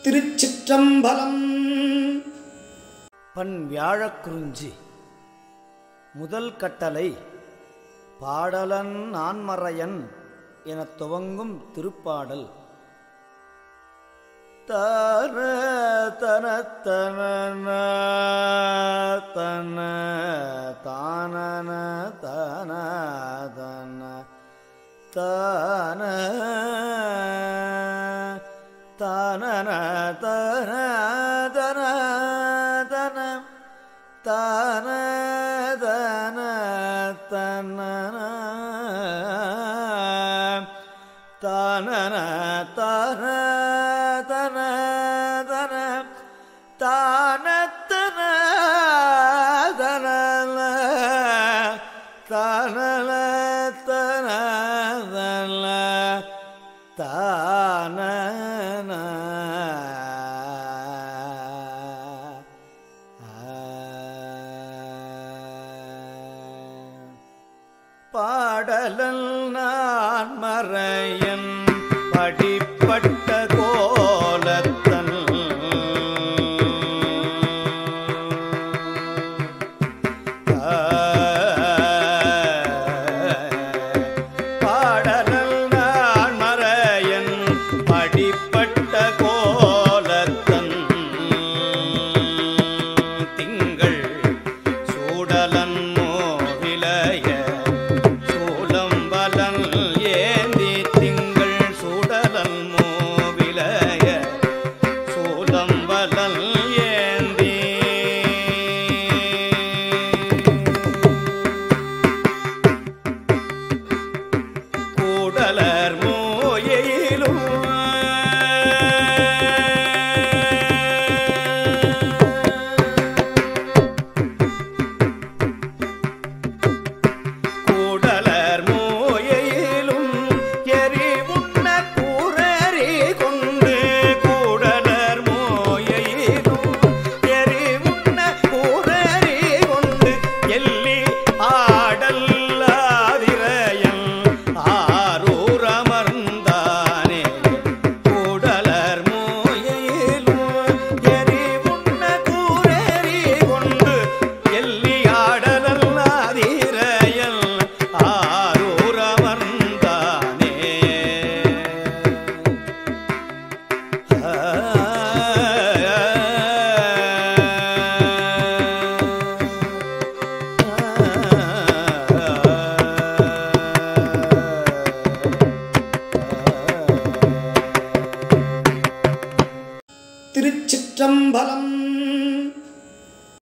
திருச்சிற்றம்பலம் பண் வியாழக்குறிஞ்சி முதல் கட்டளை பாடலன் நான்மறையன் எனத் துவங்கும் திருப்பாடல் தர தன தன தன தானன தன தன தான தானன தன தன தன தான தன தன தானன தன தன தன தானத்தன தன தானல தன தன தானன பாடலல் நான் மறையன் படிப்பட்ட கோலத்தன் பாடலல் நான் மறையன் படிப்பட்ட கோலத்தன் திங்கள் சூடலன் மோவிலைய சூலம்பலன் ஏந்தி திங்கள் சூடலன் மோவிலைய சூலம்பலன் ஏந்தி கூடலர் மோயிலும் கூடலர் மோயிலும் எரி உண்ண கூரறி கொண்டு கூடலர் மோயிலும் எரி உண்ண கூரறி கொண்டு எல்லி ஆடல்லாதிரயம் ஆரூரமர்ந்தானே கூடலர் மோயிலும் எரி உண்ண கூரறி கொண்டு எல்லி ஆடலல்லாதிரயம் ஆரூரமர்ந்தானே திருச்சிற்றம்பலம்